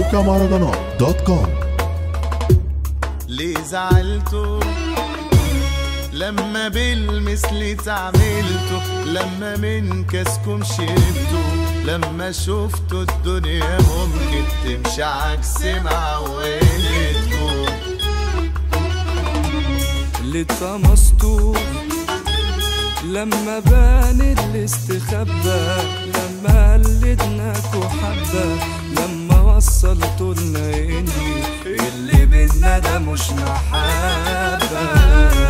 موقع مهرجانات دوت كوم ليه زعلتوا لما بالمثل تعملتوا لما من كاسكم شربتوا لما شفتوا الدنيا ممكن تمشي عكس معودتكم اللي اتطمستوا لما بان اللي استخبى لما قلدناكوا حبة لما وصلتوا لنا اني اللي بينا ده مش محبة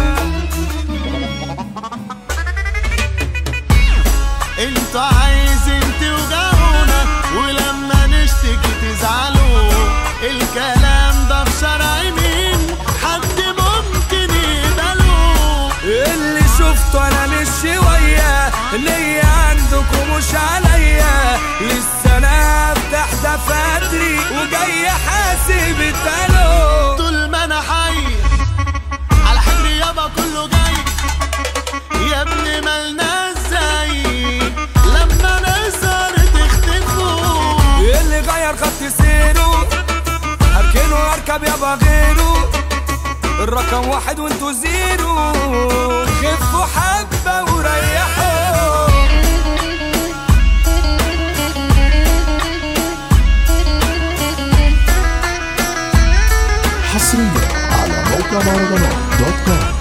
انتوا عايزين توجعونا ولما نشتكي تزعلوا الكلام ده في شرع مين حد ممكن يقبله اللي شفته انا مش شوية ليا عندكم مش عليا لسه انا افتح دفاتري وجاي حاسب التلو طول ما انا حي على حجري يابا كله جاي يا ابني مالنا ازاي لما نظهر تختفوا اللي غير خط سيره هركنه واركب يابا غيره الرقم واحد وانتو زيرو خفوا حبة وريحوا حصريا على موقع مهرجانات دوت كوم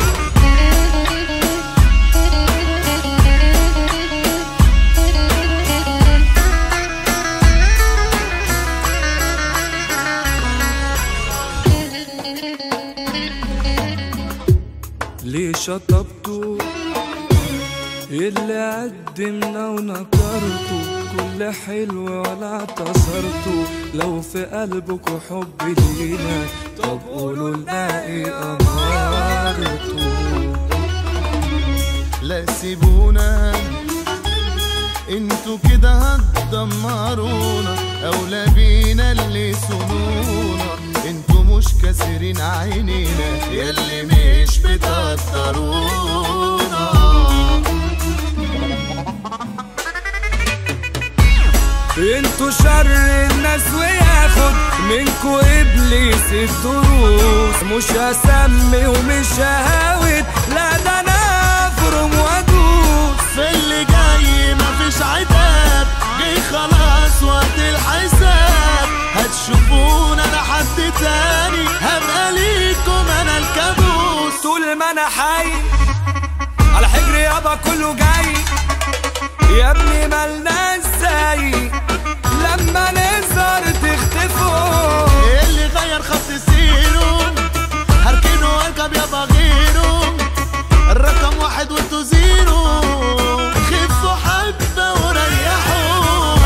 ليه شطبتوا اللي قدمنا ونكرتوا كل حلو ولا اعتصرتوا لو في قلبكوا حب لينا طب قولوا لنا ايه امرتوا لا سيبونا انتوا كده هتدمرونا اولى بينا اللي صنونا انتوا مش كاسرين عينينا ياللي مش بتقدرونا انتوا شر الناس وياخد منكوا ابليس الدروس مش هسمي ومش ههاود لا ده انا افرم وادوس في اللي جاي مفيش عتاب جاي خلاص وقت الحساب هتشوفونا انا حد تاني هبقى ليكم انا الكابوس طول ما انا حي على حجري يابا كله جاي يا ابني مالنا ازاي لما نظهر تختفوا اللي غير خط سيره هركنه واركب يابا غيره الرقم واحد وانتو زيرو خفوا حبة وريحوا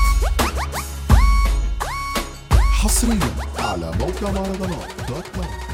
حصريا على موقع مهرجانات دوت كوم